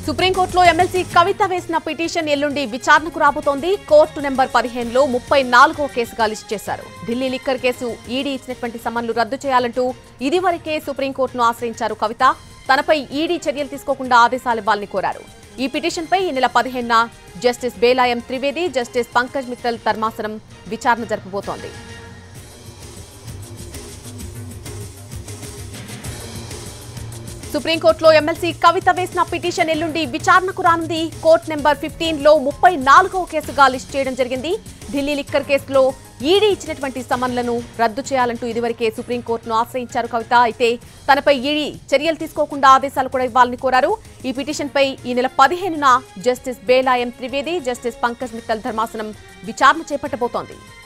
సుప్రీంకోర్టులో ఎమ్మెల్సీ కవిత వేసిన పిటిషన్ ఎల్లుండి విచారణకు రాబోతోంది కోర్టు నెంబర్ పదిహేనులో ముప్పై నాలుగో కేసుగా లిస్ట్ చేశారు ఢిల్లీ లిక్కర్ కేసు ఈడీ ఇచ్చినటువంటి సమన్లు రద్దు చేయాలంటూ ఇదివరకే సుప్రీంకోర్టును ఆశ్రయించారు కవిత తనపై ఈడీ చర్యలు తీసుకోకుండా ఆదేశాలు ఇవ్వాలని కోరారు ఈ పిటిషన్పై ఈ నెల పదిహేనున జస్టిస్ బేలాయం త్రివేది జస్టిస్ పంకజ్ మిత్తల్ ధర్మాసనం విచారణ జరపబోతోంది సుప్రీంకోర్టులో ఎమ్మెల్సీ కవిత వేసిన పిటిషన్ ఎల్లుండి విచారణకు రానుంది కోర్టు నెంబర్ ఫిఫ్టీన్ లో ముప్పై నాలుగో కేసుగా లిస్ట్ చేయడం జరిగింది ఢిల్లీ లిక్కర్ కేసులో ఈడీ ఇచ్చినటువంటి సమన్లను రద్దు చేయాలంటూ ఇదివరకే సుప్రీంకోర్టును ఆశ్రయించారు కవిత అయితే తనపై ఈడీ చర్యలు తీసుకోకుండా ఆదేశాలు కూడా ఇవ్వాలని కోరారు ఈ పిటిషన్పై ఈ నెల పదిహేనున జస్టిస్ బేలాయం త్రివేది జస్టిస్ పంకజ్ మిత్తల్ ధర్మాసనం విచారణ చేపట్టబోతోంది